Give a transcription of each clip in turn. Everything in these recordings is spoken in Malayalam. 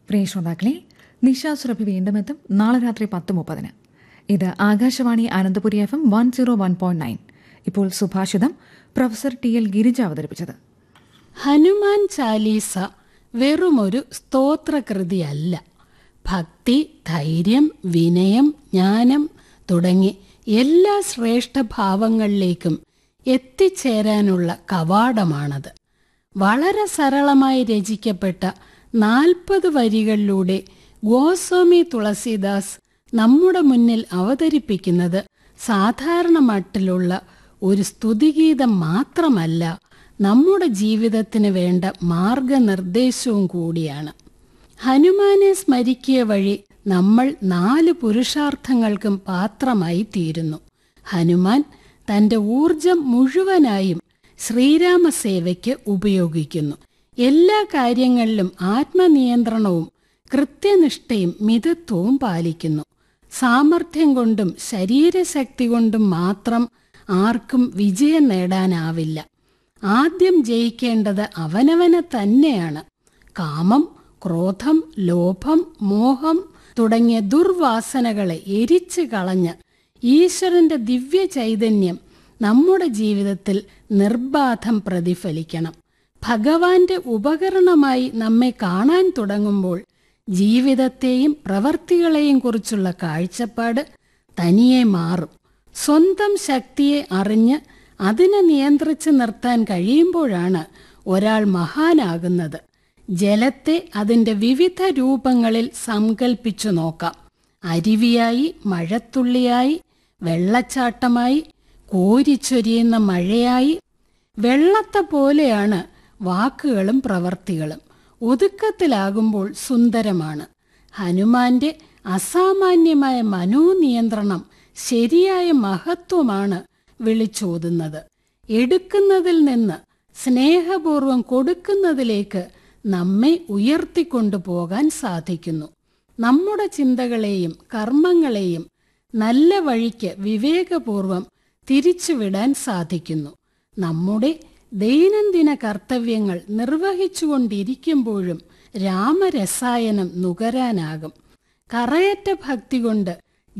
പ്രിയ ശ്രോതാക്കളെ നിശാസുരഭി വീണ്ടും എത്തും നാളെ രാത്രി പത്ത് മുപ്പതിന് ഇത് Akashvani Ananthapuri F M one zero one point nine ഇപ്പോൾ സുഭാഷിതം പ്രൊഫസർ ടി എൽ ഗിരിജ അവതരിപ്പിച്ചത് ഹനുമാൻ ചാലീസ വെറുമൊരു സ്തോത്രകൃതിയല്ല ഭക്തി ധൈര്യം വിനയം ജ്ഞാനം തുടങ്ങി എല്ലാ ശ്രേഷ്ഠഭാവങ്ങളിലേക്കും എത്തിച്ചേരാനുള്ള കവാടമാണത് വളരെ സരളമായി രചിക്കപ്പെട്ട നാൽപ്പത് വരികളിലൂടെ ഗോസ്വാമി തുളസീദാസ് നമ്മുടെ മുന്നിൽ അവതരിപ്പിക്കുന്നത് സാധാരണ മട്ടിലുള്ള ഒരു സ്തുതിഗീതം മാത്രമല്ല നമ്മുടെ ജീവിതത്തിന് വേണ്ട മാർഗനിർദ്ദേശവും കൂടിയാണ് ഹനുമാനെ സ്മരിക്കുക വഴി നമ്മൾ നാല് പുരുഷാർത്ഥങ്ങൾക്കും പാത്രമായി തീരുന്നു ഹനുമാൻ തന്റെ ഊർജം മുഴുവനായും ശ്രീരാമസേവയ്ക്ക് ഉപയോഗിക്കുന്നു എല്ലാ കാര്യങ്ങളിലും ആത്മനിയന്ത്രണവും കൃത്യനിഷ്ഠയും മിതത്വവും പാലിക്കുന്നു സാമർഥ്യം കൊണ്ടും ശരീരശക്തി കൊണ്ടും മാത്രം ആർക്കും വിജയം നേടാനാവില്ല ആദ്യം ജയിക്കേണ്ടത് അവനവനെ തന്നെയാണ് കാമം ക്രോധം ലോഭം മോഹം തുടങ്ങിയ ദുർവാസനകളെ എരിച്ചു കളഞ്ഞ് ഈശ്വരന്റെ ദിവ്യ ചൈതന്യം നമ്മുടെ ജീവിതത്തിൽ നിർബാധം പ്രതിഫലിക്കണം ഭഗവാന്റെ ഉപകരണമായി നമ്മെ കാണാൻ തുടങ്ങുമ്പോൾ ജീവിതത്തെയും പ്രവർത്തികളെയും കുറിച്ചുള്ള കാഴ്ചപ്പാട് തനിയെ മാറും സ്വന്തം ശക്തിയെ അറിഞ്ഞ് അതിനെ നിയന്ത്രിച്ച് നിർത്താൻ കഴിയുമ്പോഴാണ് ഒരാൾ മഹാനാകുന്നത് ജലത്തെ അതിൻ്റെ വിവിധ രൂപങ്ങളിൽ സങ്കൽപ്പിച്ചു നോക്കാം അരുവിയായി മഴത്തുള്ളിയായി വെള്ളച്ചാട്ടമായി കോരിച്ചൊരിയുന്ന മഴയായി വെള്ളത്തെ പോലെയാണ് വാക്കുകളും പ്രവർത്തികളും ഒതുക്കത്തിലാകുമ്പോൾ സുന്ദരമാണ് ഹനുമാന്റെ അസാമാന്യമായ മനോനിയന്ത്രണം ശരിയായ മഹത്വമാണ് വിളിച്ചോതുന്നത് എടുക്കുന്നതിൽ നിന്ന് സ്നേഹപൂർവം കൊടുക്കുന്നതിലേക്ക് നമ്മെ ഉയർത്തിക്കൊണ്ടു പോകാൻ സാധിക്കുന്നു നമ്മുടെ ചിന്തകളെയും കർമ്മങ്ങളെയും നല്ല വഴിക്ക് വിവേകപൂർവം തിരിച്ചുവിടാൻ സാധിക്കുന്നു നമ്മുടെ ദൈനംദിന കർത്തവ്യങ്ങൾ നിർവഹിച്ചുകൊണ്ടിരിക്കുമ്പോഴും രാമരസായനം നുകരാനാകും കറയറ്റ ഭക്തി കൊണ്ട്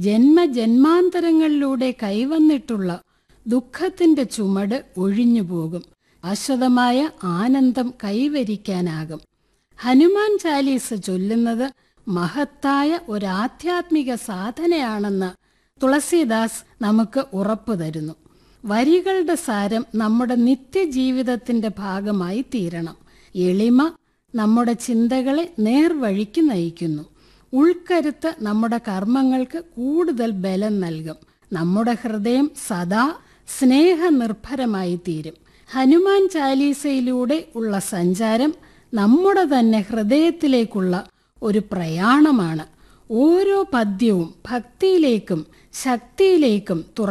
ജന്മജന്മാന്തരങ്ങളിലൂടെ കൈവന്നിട്ടുള്ള ദുഃഖത്തിന്റെ ചുമട് ഒഴിഞ്ഞുപോകും അശ്വതമായ ആനന്ദം കൈവരിക്കാനാകും ഹനുമാൻ ചാലീസ ചൊല്ലുന്നത് മഹത്തായ ഒരാധ്യാത്മിക സാധനയാണെന്ന് തുളസീദാസ് നമുക്ക് ഉറപ്പു തരുന്നു വരികളുടെ സാരം നമ്മുടെ നിത്യജീവിതത്തിന്റെ ഭാഗമായി തീരണം എളിമ നമ്മുടെ ചിന്തകളെ നേർവഴിക്ക് നയിക്കുന്നു ഉൾക്കരുത്ത് നമ്മുടെ കർമ്മങ്ങൾക്ക് കൂടുതൽ ബലം നൽകും നമ്മുടെ ഹൃദയം സദാ സ്നേഹനിർഭരമായി തീരും ഹനുമാൻ ചാലീസയിലൂടെ ഉള്ള സഞ്ചാരം നമ്മുടെ തന്നെ ഹൃദയത്തിലേക്കുള്ള ഒരു പ്രയാണമാണ് ഓരോ പദ്യവും ഭക്തിയിലേക്കും ശക്തിയിലേക്കും തുറ